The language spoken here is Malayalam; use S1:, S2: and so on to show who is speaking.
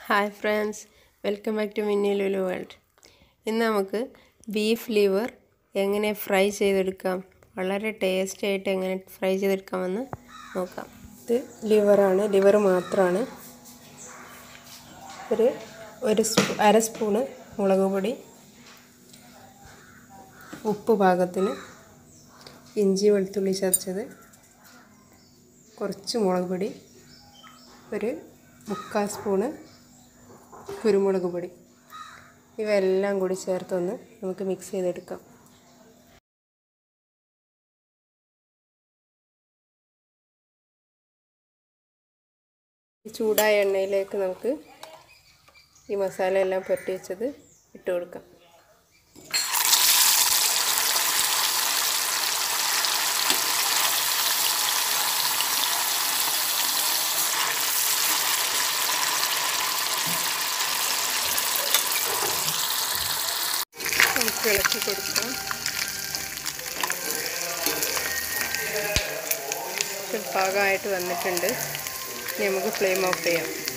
S1: hi friends welcome back to Minni Lulu world ഇന്ന് നമുക്ക് ബീഫ് ലിവർ എങ്ങനെ ഫ്രൈ ചെയ്തെടുക്കാം വളരെ ടേസ്റ്റി ആയിട്ട് എങ്ങനെ ഫ്രൈ ചെയ്തെടുക്കാമെന്ന് നോക്കാം ഇത് ലിവറാണ് ലിവർ മാത്രമാണ് ഒരു ഒരു സ്പൂ അര സ്പൂണ് മുളക് പൊടി ഉപ്പ് പാകത്തിന് ഇഞ്ചി വെളുത്തുള്ളി ചതച്ചത് കുറച്ച് മുളക് പൊടി ഒരു മുക്കാൽ സ്പൂണ് കുരുമുളക് പൊടി ഇവയെല്ലാം കൂടി ചേർത്തൊന്ന് നമുക്ക് മിക്സ് ചെയ്തെടുക്കാം ഈ ചൂടായ എണ്ണയിലേക്ക് നമുക്ക് ഈ മസാല എല്ലാം പുരട്ടി വെച്ചത് ഇട്ട് കൊടുക്കാം നമുക്ക് ഇളക്കി കൊടുക്കാം പാകമായിട്ട് വന്നിട്ടുണ്ട് ഇനി നമുക്ക് ഫ്ലെയിം ഓഫ് ചെയ്യാം